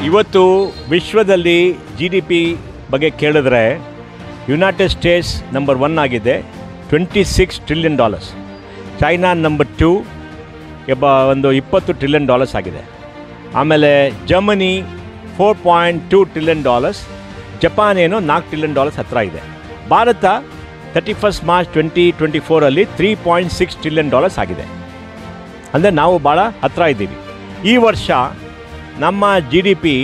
ಇವತ್ತು ವಿಶ್ವದಲ್ಲಿ G D P ಬಗ್ಗೆ ಕೇಳಿದ್ರೆ ಯುನೈಟೆಡ್ ಸ್ಟೇಟ್ಸ್ ನಂಬರ್ ಒನ್ ಆಗಿದೆ twenty six trillion dollars China number two ಎಬ್ಬ ಒಂದು ಇಪ್ಪತ್ತು ಟ್ರಿಲಿಯನ್ ಡಾಲರ್ಸ್ ಆಗಿದೆ ಆಮೇಲೆ Germany four point two trillion dollars Japan ಏನೋ ನಾಲ್ಕು ಟ್ರಿಲಿಯನ್ ಡಾಲರ್ಸ್ ಹತ್ತಿರ ಇದೆ Bharat thirty first March twenty twenty ಫೋರಲ್ಲಿ three point six trillion dollars ಆಗಿದೆ ಅಂದರೆ ನಾವು ಭಾಳ ಹತ್ತಿರ ಇದ್ದೀವಿ ಈ ವರ್ಷ ನಮ್ಮ ಜಿ ಡಿ ಪಿ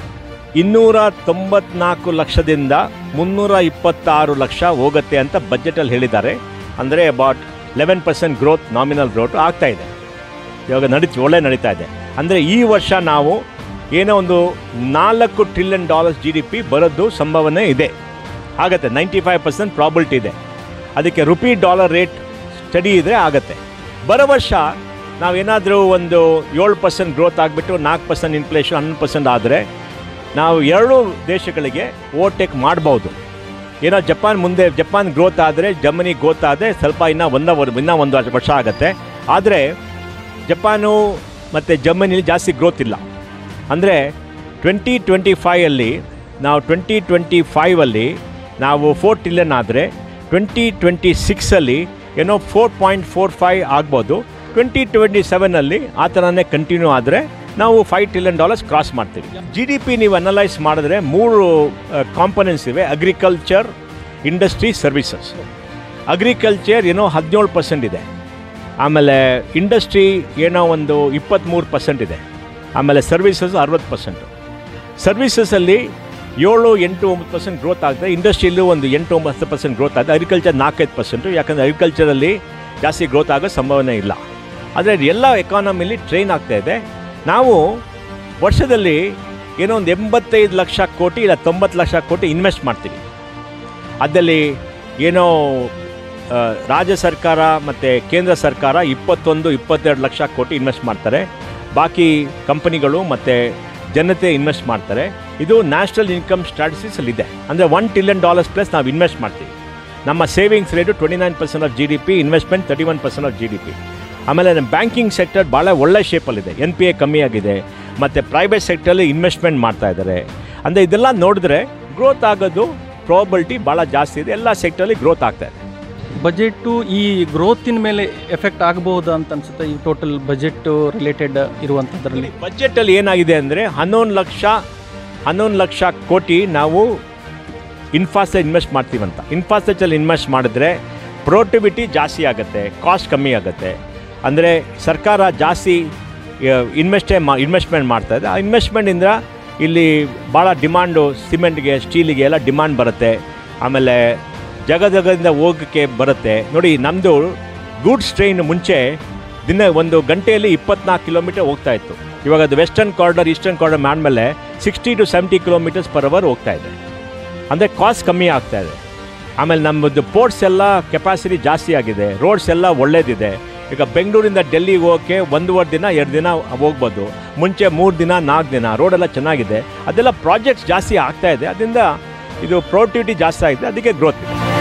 ಇನ್ನೂರ ತೊಂಬತ್ನಾಲ್ಕು ಲಕ್ಷದಿಂದ ಮುನ್ನೂರ ಇಪ್ಪತ್ತಾರು ಲಕ್ಷ ಹೋಗುತ್ತೆ ಅಂತ ಬಜೆಟಲ್ಲಿ ಹೇಳಿದ್ದಾರೆ ಅಂದರೆ about eleven percent growth nominal growth ಆಗ್ತಾ ಇದೆ ಇವಾಗ ನಡೀತಿ ಒಳ್ಳೆ ನಡೀತಾ ಇದೆ ಅಂದರೆ ಈ ವರ್ಷ ನಾವು ಏನೋ ಒಂದು ನಾಲ್ಕು trillion dollars G D P ಬರೋದು ಸಂಭಾವನೆ ಇದೆ ಆಗತ್ತೆ ನೈಂಟಿ ಫೈವ್ ಪರ್ಸೆಂಟ್ ಪ್ರಾಬಿಲಿಟಿ ಇದೆ ಅದಕ್ಕೆ ರುಪಿ ಡಾಲರ್ ರೇಟ್ ಸ್ಟಡಿ ಇದ್ದರೆ ಆಗತ್ತೆ ಬರೋ ವರ್ಷ ನಾವೇನಾದರೂ ಒಂದು ಏಳು ಪರ್ಸೆಂಟ್ ಗ್ರೋತ್ ಆಗಿಬಿಟ್ಟು ನಾಲ್ಕು ಪರ್ಸೆಂಟ್ ಇನ್ಫ್ಲೇಷನ್ ಹನ್ನೊಂದು ಪರ್ಸೆಂಟ್ ಆದರೆ ನಾವು ಎರಡು ದೇಶಗಳಿಗೆ ಓವರ್ಟೇಕ್ ಮಾಡ್ಬೋದು ಏನೋ ಜಪಾನ್ ಮುಂದೆ ಜಪಾನ್ ಗ್ರೋತ್ ಆದರೆ ಜರ್ಮನಿ ಗ್ರೋತ್ ಆದರೆ ಸ್ವಲ್ಪ ಇನ್ನೂ ಒಂದ ಇನ್ನೂ ಒಂದು ವರ್ಷ ಆಗುತ್ತೆ ಆದರೆ ಜಪಾನು ಮತ್ತು ಜರ್ಮನಿಲಿ ಜಾಸ್ತಿ ಗ್ರೋತ್ ಇಲ್ಲ ಅಂದರೆ ಟ್ವೆಂಟಿ ಟ್ವೆಂಟಿ ಫೈಯಲ್ಲಿ ನಾವು ಟ್ವೆಂಟಿ ಟ್ವೆಂಟಿ ಫೈವಲ್ಲಿ ನಾವು ಫೋರ್ ಟ್ರಿಲಿಯನ್ ಆದರೆ ಟ್ವೆಂಟಿ ಟ್ವೆಂಟಿ ಸಿಕ್ಸಲ್ಲಿ ಏನೋ ಫೋರ್ ಪಾಯಿಂಟ್ ಫೋರ್ ಫೈವ್ ಆಗ್ಬೋದು ಟ್ವೆಂಟಿ ಟ್ವೆಂಟಿ ಸೆವೆನಲ್ಲಿ ಆ ಥರನೇ ಕಂಟಿನ್ಯೂ ಆದರೆ ನಾವು ಫೈವ್ ಟ್ರಿಲಿಯನ್ ಡಾಲರ್ಸ್ ಕ್ರಾಸ್ ಮಾಡ್ತೀವಿ ಜಿ ಡಿ ಪಿ ನೀವು ಅನಲೈಸ್ ಮಾಡಿದ್ರೆ ಮೂರು ಕಾಂಪೊನೆಂಟ್ಸ್ ಇವೆ ಅಗ್ರಿಕಲ್ಚರ್ ಇಂಡಸ್ಟ್ರಿ ಸರ್ವಿಸಸ್ ಅಗ್ರಿಕಲ್ಚರ್ ಏನೋ ಹದಿನೇಳು ಪರ್ಸೆಂಟ್ ಇದೆ ಆಮೇಲೆ ಇಂಡಸ್ಟ್ರಿ ಏನೋ ಒಂದು ಇಪ್ಪತ್ತ್ಮೂರು ಪರ್ಸೆಂಟ್ ಇದೆ ಆಮೇಲೆ ಸರ್ವಿಸಸ್ ಅರವತ್ತು ಪರ್ಸೆಂಟು ಸರ್ವಿಸಸಲ್ಲಿ ಏಳು ಎಂಟು ಒಂಬತ್ತು ಪರ್ಸೆಂಟ್ ಗ್ರೋತ್ ಆಗ್ತದೆ ಇಂಡಸ್ಟ್ರಿಯಲ್ಲೂ ಒಂದು ಎಂಟು ಒಂಬತ್ತು ಪರ್ಸೆಂಟ್ ಗ್ರೋತ್ ಆಗಿದೆ ಅಗ್ರಿಕಲ್ಚರ್ ನಾಲ್ಕೈದು ಪರ್ಸೆಂಟು ಯಾಕಂದರೆ ಅಗ್ರಿಕಲ್ಚರಲ್ಲಿ ಜಾಸ್ತಿ ಗ್ರೋತ್ ಆಗೋ ಸಂಭಾವನೆ ಇಲ್ಲ ಆದರೆ ಎಲ್ಲ ಎಕಾನಮಿಲಿ ಟ್ರೈನ್ ಆಗ್ತಾ ಇದೆ ನಾವು ವರ್ಷದಲ್ಲಿ ಏನೋ ಒಂದು ಎಂಬತ್ತೈದು ಲಕ್ಷ ಕೋಟಿ ಇಲ್ಲ ತೊಂಬತ್ತು ಲಕ್ಷ ಕೋಟಿ ಇನ್ವೆಸ್ಟ್ ಮಾಡ್ತೀವಿ ಅದರಲ್ಲಿ ಏನೋ ಆ, ರಾಜ್ಯ ಸರ್ಕಾರ ಮತ್ತು ಕೇಂದ್ರ ಸರ್ಕಾರ ಇಪ್ಪತ್ತೊಂದು ಇಪ್ಪತ್ತೆರಡು ಲಕ್ಷ ಕೋಟಿ ಇನ್ವೆಸ್ಟ್ ಮಾಡ್ತಾರೆ ಬಾಕಿ ಕಂಪನಿಗಳು ಮತ್ತು ಜನತೆ ಇನ್ವೆಸ್ಟ್ ಮಾಡ್ತಾರೆ ಇದು ನ್ಯಾಷನಲ್ ಇನ್ಕಮ್ ಸ್ಟ್ರಾಟಜಿಸಲ್ಲಿದೆ ಅಂದರೆ ಒನ್ ಟ್ರಿಲಿಯನ್ ಡಾಲರ್ಸ್ ಪ್ಲಸ್ ನಾವು ಇನ್ವೆಸ್ಟ್ ಮಾಡ್ತೀವಿ ನಮ್ಮ savings rate twenty nine percent of G D P investment thirty one percent of G D P ಆಮೇಲೆ ನಮ್ಮ ಬ್ಯಾಂಕಿಂಗ್ ಸೆಕ್ಟರ್ ಭಾಳ ಒಳ್ಳೆ ಶೇಪಲ್ಲಿದೆ ಎನ್ ಪಿ ಎ ಕಮ್ಮಿ ಆಗಿದೆ ಮತ್ತು ಪ್ರೈವೇಟ್ ಸೆಕ್ಟರಲ್ಲಿ ಇನ್ವೆಸ್ಟ್ಮೆಂಟ್ ಮಾಡ್ತಾ ಇದ್ದಾರೆ ಅಂದರೆ ಇದೆಲ್ಲ ನೋಡಿದ್ರೆ ಗ್ರೋತ್ ಆಗೋದು ಪ್ರಾಬಬಿಲಿಟಿ ಭಾಳ ಜಾಸ್ತಿ ಇದೆ ಎಲ್ಲ ಸೆಕ್ಟರಲ್ಲಿ ಗ್ರೋತ್ ಆಗ್ತಾ ಇದೆ ಬಜೆಟ್ಟು ಈ ಗ್ರೋತಿನ ಮೇಲೆ ಎಫೆಕ್ಟ್ ಆಗಬಹುದು ಅಂತ ಅನ್ಸುತ್ತೆ ಈ ಟೋಟಲ್ ಬಜೆಟ್ ರಿಲೇಟೆಡ್ ಇರುವಂಥದ್ರಲ್ಲಿ ಬಜೆಟಲ್ಲಿ ಏನಾಗಿದೆ ಅಂದರೆ ಹನ್ನೊಂದು ಲಕ್ಷ ಹನ್ನೊಂದು ಲಕ್ಷ ಕೋಟಿ ನಾವು ಇನ್ಫ್ರಾಸ್ಟ್ರಕ್ಚರ್ ಇನ್ವೆಸ್ಟ್ ಮಾಡ್ತೀವಂತ ಇನ್ಫ್ರಾಸ್ಟ್ರಕ್ಚರ್ ಇನ್ವೆಸ್ಟ್ ಮಾಡಿದ್ರೆ ಪ್ರೊಡಕ್ಟಿವಿಟಿ ಜಾಸ್ತಿ ಆಗುತ್ತೆ ಕಾಸ್ಟ್ ಕಮ್ಮಿ ಆಗುತ್ತೆ ಅಂದರೆ ಸರ್ಕಾರ ಜಾಸ್ತಿ ಇನ್ವೆಸ್ಟೇ ಮಾ ಇನ್ವೆಸ್ಟ್ಮೆಂಟ್ ಮಾಡ್ತಾ ಇದೆ ಆ ಇನ್ವೆಸ್ಟ್ಮೆಂಟಿಂದ ಇಲ್ಲಿ ಭಾಳ ಡಿಮಾಂಡು ಸಿಮೆಂಟ್ಗೆ ಸ್ಟೀಲಿಗೆ ಎಲ್ಲ ಡಿಮಾಂಡ್ ಬರುತ್ತೆ ಆಮೇಲೆ ಜಗ ಜಗದಿಂದ ಹೋಗೋಕ್ಕೆ ಬರುತ್ತೆ ನೋಡಿ ನಮ್ಮದು ಗೂಡ್ಸ್ ಟ್ರೈನ್ ಮುಂಚೆ ದಿನ ಒಂದು ಗಂಟೆಯಲ್ಲಿ ಇಪ್ಪತ್ನಾಲ್ಕು ಕಿಲೋಮೀಟರ್ ಹೋಗ್ತಾ ಇತ್ತು ಇವಾಗ ಅದು ವೆಸ್ಟರ್ನ್ ಕಾರ್ಡರ್ ಈಸ್ಟರ್ನ್ ಕಾರ್ಡರ್ ಮಾಡಿದ್ಮೇಲೆ sixty to seventy kilometres per hour ಹೋಗ್ತಾ ಇದೆ ಅಂದರೆ ಕಾಸ್ಟ್ ಕಮ್ಮಿ ಆಗ್ತಾ ಇದೆ ಆಮೇಲೆ ನಮ್ಮದು ಪೋರ್ಟ್ಸ್ ಎಲ್ಲ ಕೆಪಾಸಿಟಿ ಜಾಸ್ತಿ ಆಗಿದೆ ರೋಡ್ಸ್ ಎಲ್ಲ ಒಳ್ಳೇದಿದೆ ಈಗ ಬೆಂಗಳೂರಿಂದ ಡೆಲ್ಲಿಗೆ ಹೋಗೋಕ್ಕೆ ಒಂದೂವರೆ ದಿನ ಎರಡು ದಿನ ಹೋಗ್ಬೋದು ಮುಂಚೆ ಮೂರು ದಿನ ನಾಲ್ಕು ದಿನ ರೋಡೆಲ್ಲ ಚೆನ್ನಾಗಿದೆ ಅದೆಲ್ಲ ಪ್ರಾಜೆಕ್ಟ್ಸ್ ಜಾಸ್ತಿ ಆಗ್ತಾ ಇದೆ ಅದರಿಂದ ಇದು ಪ್ರೊಡಕ್ಟಿವಿಟಿ ಜಾಸ್ತಿ ಆಗಿದೆ ಅದಕ್ಕೆ ಗ್ರೋತ್ ಇದೆ